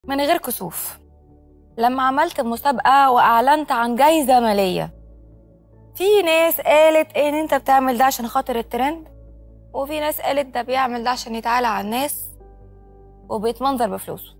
من غير كسوف لما عملت مسابقة وأعلنت عن جايزة مالية في ناس قالت إن أنت بتعمل ده عشان خاطر الترند وفي ناس قالت ده بيعمل ده عشان يتعالى على الناس وبيتمنظر بفلوسه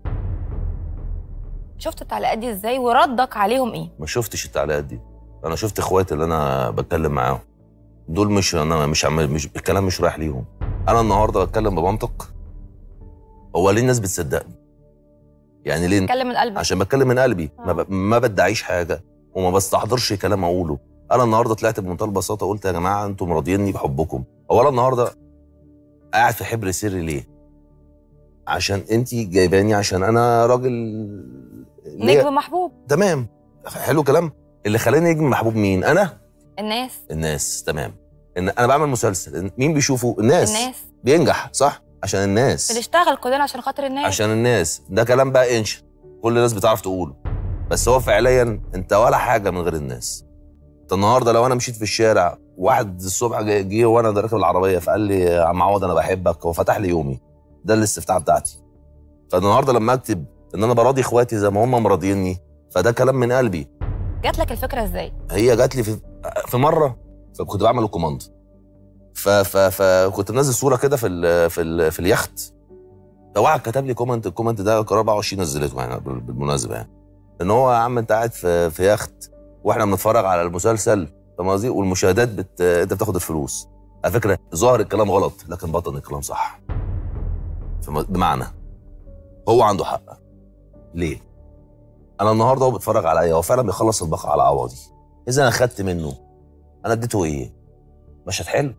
شفت التعليقات دي ازاي وردك عليهم ايه ما شفتش التعليقات دي انا شفت اخواتي اللي انا بتكلم معاهم دول مش انا مش عمال مش الكلام مش رايح ليهم انا النهارده بتكلم بمنطق هو ليه الناس بتصدقني يعني ليه اتكلم من قلبك عشان بتكلم من قلبي ما, ب... ما بدعيش حاجه وما بستحضرش كلام اقوله انا النهارده طلعت بمنتهى البساطه قلت يا جماعه انتم راضيني بحبكم اولا النهارده قاعد في حبر سري ليه عشان انت جايباني عشان انا راجل ليا- نجم محبوب تمام حلو كلام اللي خلاني نجم محبوب مين انا الناس الناس تمام ان انا بعمل مسلسل مين بيشوفه الناس, الناس بينجح صح عشان الناس بنشتغل كلنا عشان خاطر الناس عشان الناس ده كلام بقى انشا كل الناس بتعرف تقوله بس هو فعليا انت ولا حاجه من غير الناس انت النهارده لو انا مشيت في الشارع واحد الصبح جه جه وانا راكب العربيه فقال لي يا عم عوض انا بحبك هو فتح لي يومي ده الاستفتاء بتاعتي فالنهارده لما اكتب ان انا براضي اخواتي زي ما هم مراضيني فده كلام من قلبي جات لك الفكره ازاي هي جات لي في في مره فكنت بعمل الكوماند ف ف فكنت منزل صوره كده في ال في ال في اليخت فواحد كتب لي كومنت الكومنت ده قرار 24 نزلته يعني بال- بالمناسبه يعني ان هو يا عم انت قاعد في في يخت واحنا بنتفرج على المسلسل فاهم قصدي والمشاهدات بت... انت بتاخد الفلوس على فكره ظاهر الكلام غلط لكن بطن الكلام صح فم- بمعنى هو عنده حق ليه؟ انا النهارده هو بيتفرج عليا هو فعلا بيخلص البقاء على عوضي اذا انا خدت منه انا اديته ايه؟ مشهد حلو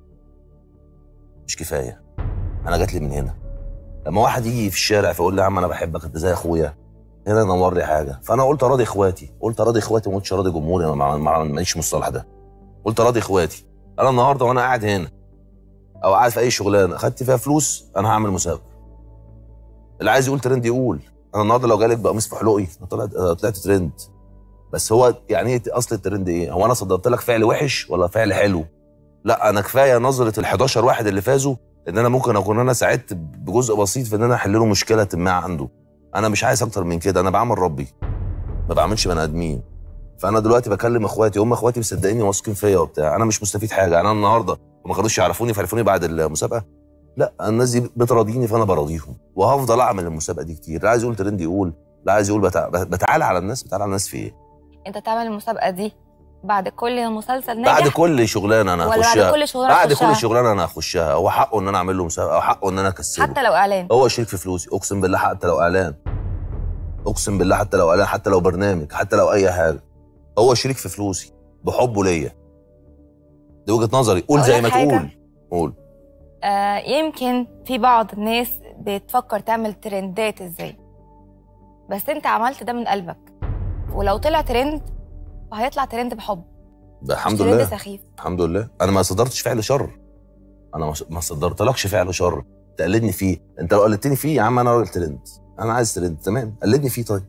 مش كفايه انا جات لي من هنا لما واحد يجي في الشارع فيقول لي يا عم انا بحبك انت زي اخويا هنا نور لي حاجه فانا قلت اراضي اخواتي قلت اراضي اخواتي ما قلتش اراضي جمهوري انا ما- ما- ماليش المصطلح ده قلت اراضي اخواتي انا النهارده وانا قاعد هنا او قاعد في اي شغلانه خدت فيها فلوس انا هعمل مسابقه اللي عايز يقول ترند يقول انا النهارده لو جالك بقميص في حلقي أنا طلعت طلعت ترند بس هو يعني ايه اصل الترند ايه هو انا صدرت لك فعل وحش ولا فعل حلو لا انا كفايه نظره ال 11 واحد اللي فازوا ان انا ممكن اكون انا ساعدت بجزء بسيط في ان انا احل له مشكله ما عنده انا مش عايز اكتر من كده انا بعمل ربي ما بعملش بني ادمين فانا دلوقتي بكلم اخواتي هم اخواتي مصدقيني واثقين فيا وبتاع انا مش مستفيد حاجه انا النهارده وما كانوش يعرفوني فعرفوني بعد المسابقه لا الناس دي بتراضيني فانا براضيهم وهفضل اعمل المسابقه دي كتير لا عايز يقول ترند يقول لا عايز يقول بتع... بتعالى على الناس بتعالى على الناس في ايه انت تعمل المسابقه دي بعد كل مسلسل ناجح بعد كل شغلانه انا ولا بعد هخشها كل شغلانه بعد تخشها؟ كل شغلانه انا هخشها هو حقه ان انا اعمل له مسابقه او حقه ان انا اكسبه حتى لو اعلان هو شريك في فلوسي اقسم بالله حتى لو اعلان اقسم بالله حتى لو اعلان حتى لو برنامج حتى لو اي حاجه هو شريك في فلوسي بحبه ليا دي وجهه نظري قول أقول زي لك ما حاجة؟ تقول قول آه يمكن في بعض الناس بتفكر تعمل ترندات ازاي بس انت عملت ده من قلبك ولو طلع ترند فهيطلع ترند بحب ده مش الحمد ترند لله سخيف الحمد لله انا ما صدرتش فعل شر انا ما- ما صدرتلكش فعل شر تقلدني فيه انت لو قلدتني فيه يا عم انا راجل ترند انا عايز ترند تمام قلدني فيه طيب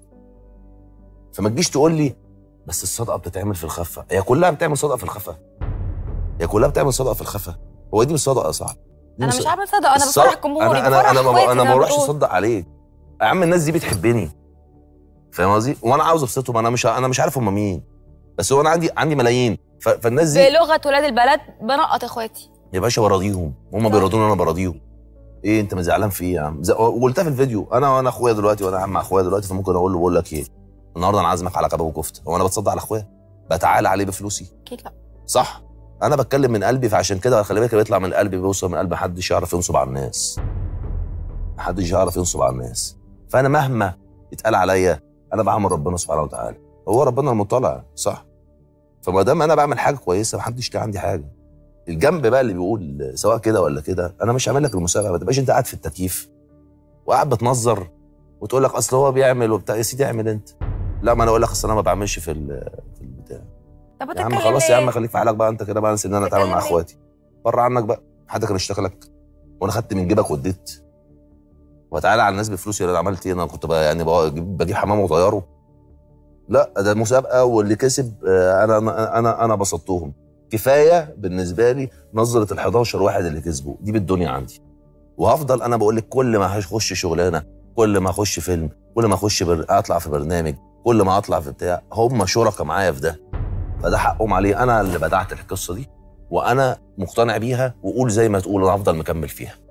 فما تجيش تقول لي بس الصدقه بتتعمل في الخفه هي كلها بتعمل صدقه في الخفه هي كلها بتعمل صدقه في الخفه هو دي مش صدقه يا صاحبي دي انا مش مش عامل صدق انا الص- بفرح جمهوري انا انا بفرح انا ما اخواتي انا زي ما ما بروحش بتقول. اصدق عليك يا عم الناس دي بتحبني فاهم قصدي وانا عاوز ابسطهم انا مش انا مش عارف هم مين بس هو انا عندي عندي ملايين ف- فالناس دي بلغه ولاد البلد بنقط اخواتي يا باشا براضيهم هم صح. بيراضوني انا براضيهم ايه انت زعلان في ايه يا عم ز- وقلتها في الفيديو انا وانا اخويا دلوقتي وانا عم اخويا دلوقتي فممكن اقول له بقول لك ايه النهارده انا عازمك على كباب وكفته هو انا بتصدق على اخويا بتعالى عليه بفلوسي اكيد لا صح انا بتكلم من قلبي فعشان كده خلي بالك بيطلع من قلبي بيوصل من قلبي محدش يعرف ينصب على الناس محدش يعرف ينصب على الناس فانا مهما يتقال عليا انا بعمل ربنا سبحانه وتعالى هو ربنا المطلع صح فما دام انا بعمل حاجه كويسه محدش ليه عندي حاجه الجنب بقى اللي بيقول سواء كده ولا كده انا مش هعمل لك المسابقه ما تبقاش انت قاعد في التكييف وقاعد بتنظر وتقول لك اصل هو بيعمل وبتاع يا سيدي اعمل انت لا ما انا اقول لك اصل انا ما بعملش في ال- في البتاع طب يا عم بتتكلم خلاص يا ليه؟ عم خليك في حالك بقى انت كده بقى انسى ان انا اتعامل مع بتتكلم ليه؟ اخواتي بره عنك بقى حد كان اشتغل لك وانا خدت من جيبك واديت وتعالى على الناس بفلوسي انا عملت ايه انا كنت بقى يعني بجيب, بجيب حمام وطياره لا ده مسابقه واللي كسب آه، انا انا انا, أنا بسطتهم كفايه بالنسبه لي نظره ال 11 واحد اللي كسبوا دي بالدنيا عندي وهفضل انا بقول لك كل ما هخش شغلانه كل ما اخش فيلم كل ما اخش بر... اطلع في برنامج كل ما اطلع في بتاع هم شركاء معايا في ده فده حقهم عليه انا اللي بدعت القصه دي وانا مقتنع بيها وقول زي ما تقول انا هفضل مكمل فيها